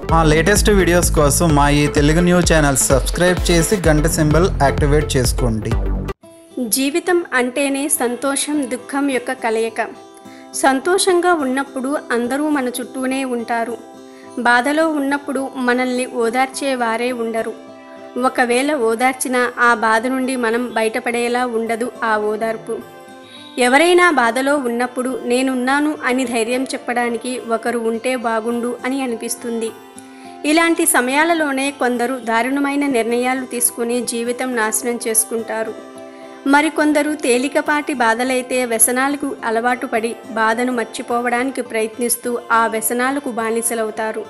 మా latest videos కోసం మా ఈ తెలుగు న్యూస్ ఛానల్ సబ్స్క్రైబ్ చేసి గంట సింబల్ యాక్టివేట్ చేసుకోండి జీవితం అంటేనే సంతోషం దుఃఖం యొక్క కలయిక సంతోషంగా ఉన్నప్పుడు అందరూ మన చుట్టూనే ఉంటారు బాధలో ఉన్నప్పుడు మనల్ని ఓదార్చే వారే ఉండరు ఒకవేళ ఓదార్చినా ఆ బాధ నుండి మనం బయటపడేలా ఉండదు ఆ ఓదార్పు ఎవరైనా బాధలో ఉన్నప్పుడు నేనున్నాను అని ధైర్యం చెప్పడానికి ఒకరు ఉంటే బాగుండు అని అనిపిస్తుంది ఇలాంటి సమయాలలోనే కొందరు దారుణమైన నిర్ణయాలు తీసుకుని జీవితం నాశనం చేసుకుంటారు మరికొందరు తేలికపాటి బాధలైతే వ్యసనాలకు అలవాటు పడి బాధను మర్చిపోవడానికి ప్రయత్నిస్తూ ఆ వ్యసనాలకు బానిసలవుతారు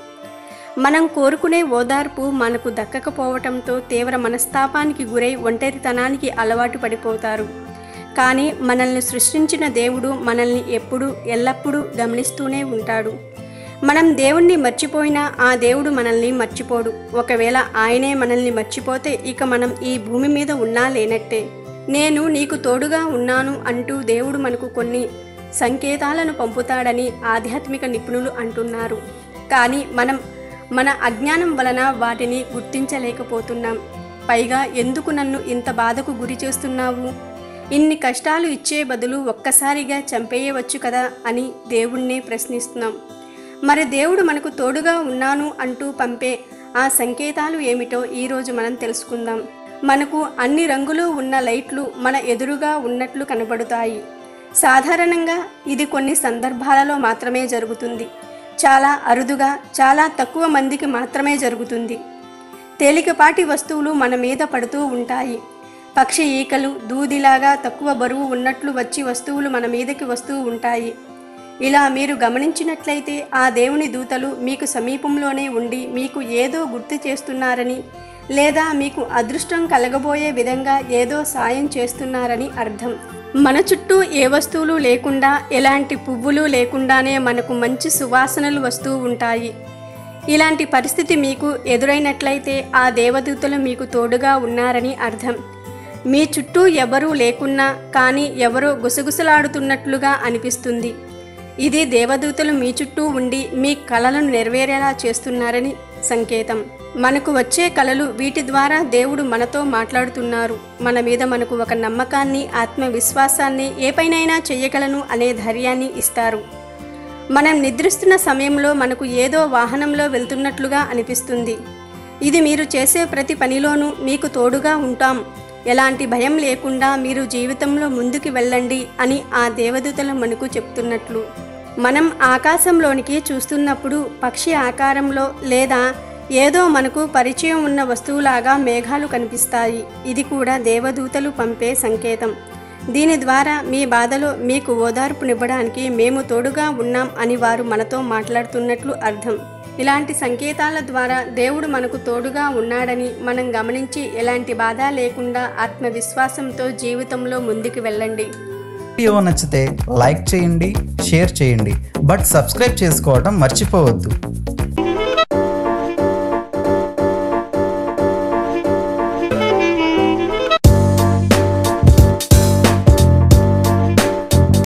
మనం కోరుకునే ఓదార్పు మనకు దక్కకపోవటంతో తీవ్ర మనస్తాపానికి గురై ఒంటరితనానికి అలవాటు పడిపోతారు కానీ మనల్ని సృష్టించిన దేవుడు మనల్ని ఎప్పుడూ ఎల్లప్పుడూ గమనిస్తూనే ఉంటాడు మనం దేవుణ్ణి మర్చిపోయినా ఆ దేవుడు మనల్ని మర్చిపోడు ఒకవేళ ఆయనే మనల్ని మర్చిపోతే ఇక మనం ఈ భూమి మీద ఉన్నా లేనట్టే నేను నీకు తోడుగా ఉన్నాను అంటూ దేవుడు మనకు కొన్ని సంకేతాలను పంపుతాడని ఆధ్యాత్మిక నిపుణులు అంటున్నారు కానీ మనం మన అజ్ఞానం వలన వాటిని గుర్తించలేకపోతున్నాం పైగా ఎందుకు నన్ను ఇంత బాధకు గురి చేస్తున్నావు ఇన్ని కష్టాలు ఇచ్చే బదులు ఒక్కసారిగా చంపేయవచ్చు కదా అని దేవుణ్ణే ప్రశ్నిస్తున్నాం మరి దేవుడు మనకు తోడుగా ఉన్నాను అంటూ పంపే ఆ సంకేతాలు ఏమిటో ఈరోజు మనం తెలుసుకుందాం మనకు అన్ని రంగులు ఉన్న లైట్లు మన ఎదురుగా ఉన్నట్లు కనబడుతాయి సాధారణంగా ఇది కొన్ని సందర్భాలలో మాత్రమే జరుగుతుంది చాలా అరుదుగా చాలా తక్కువ మందికి మాత్రమే జరుగుతుంది తేలికపాటి వస్తువులు మన మీద పడుతూ ఉంటాయి పక్షి ఈకలు దూదిలాగా తక్కువ బరువు ఉన్నట్లు వచ్చి వస్తువులు మన మీదకి వస్తూ ఉంటాయి ఇలా మీరు గమనించినట్లయితే ఆ దేవుని దూతలు మీకు సమీపంలోనే ఉండి మీకు ఏదో గుర్తు చేస్తున్నారని లేదా మీకు అదృష్టం కలగబోయే విధంగా ఏదో సాయం చేస్తున్నారని అర్థం మన చుట్టూ ఏ వస్తువులు లేకుండా ఎలాంటి పువ్వులు లేకుండానే మనకు మంచి సువాసనలు వస్తూ ఉంటాయి ఇలాంటి పరిస్థితి మీకు ఎదురైనట్లయితే ఆ దేవదూతలు మీకు తోడుగా ఉన్నారని అర్థం మీ చుట్టూ ఎవరూ లేకున్నా కానీ ఎవరో గుసగుసలాడుతున్నట్లుగా అనిపిస్తుంది ఇది దేవదూతలు మీ చుట్టూ ఉండి మీ కలలను నెరవేరేలా చేస్తున్నారని సంకేతం మనకు వచ్చే కలలు వీటి ద్వారా దేవుడు మనతో మాట్లాడుతున్నారు మన మీద మనకు ఒక నమ్మకాన్ని ఆత్మవిశ్వాసాన్ని ఏ పైనైనా చెయ్యగలను అనే ధైర్యాన్ని ఇస్తారు మనం నిద్రిస్తున్న సమయంలో మనకు ఏదో వాహనంలో వెళ్తున్నట్లుగా అనిపిస్తుంది ఇది మీరు చేసే ప్రతి పనిలోనూ మీకు తోడుగా ఉంటాం ఎలాంటి భయం లేకుండా మీరు జీవితంలో ముందుకు వెళ్ళండి అని ఆ దేవదూతలు మనకు చెప్తున్నట్లు మనం ఆకాశంలోనికి చూస్తున్నప్పుడు పక్షి ఆకారంలో లేదా ఏదో మనకు పరిచయం ఉన్న వస్తువులాగా మేఘాలు కనిపిస్తాయి ఇది కూడా దేవదూతలు పంపే సంకేతం దీని ద్వారా మీ బాధలో మీకు ఓదార్పునివ్వడానికి మేము తోడుగా ఉన్నాం అని వారు మనతో మాట్లాడుతున్నట్లు అర్థం ఇలాంటి సంకేతాల ద్వారా దేవుడు మనకు తోడుగా ఉన్నాడని మనం గమనించి ఎలాంటి బాధ లేకుండా ఆత్మవిశ్వాసంతో జీవితంలో ముందుకు వెళ్ళండి వీడియో నచ్చితే లైక్ చేయండి షేర్ చేయండి బట్ సబ్స్క్రైబ్ చేసుకోవడం మర్చిపోవద్దు